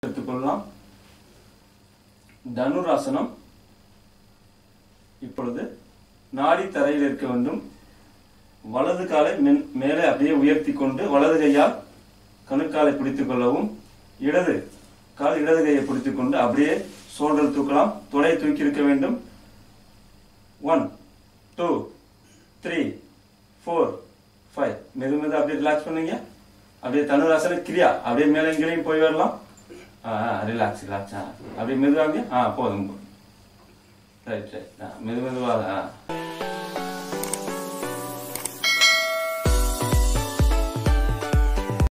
எடுத்துக்கொள்ளலாம் தனுராசனம் இப்பொழுது நாடி தரையில் இருக்க வேண்டும் வலது காலை மென் மேலே அப்படியே உயர்த்தி கொண்டு வலது கையால் கணுக்காலை பிடித்துக் கொள்ளவும் இடது கால் இடது கையை பிடித்துக் கொண்டு அப்படியே சோல்டர் தூக்கலாம் தொடையை தூக்கி இருக்க வேண்டும் one two three four five மெது மெது அப்படியே ரிலாக்ஸ் பண்ணுங்க அப்படியே தனுராசன கிரியா அப்படியே மேலே கீழையும் போய் வரலாம் ஆ ரிலாக்ஸ் ரிலாக்ஸ் ஆ அப்படியே மெதுவாங்க ஆ போதும் ரைட் ரைட் ஆ மெது மெதுவாக ஆ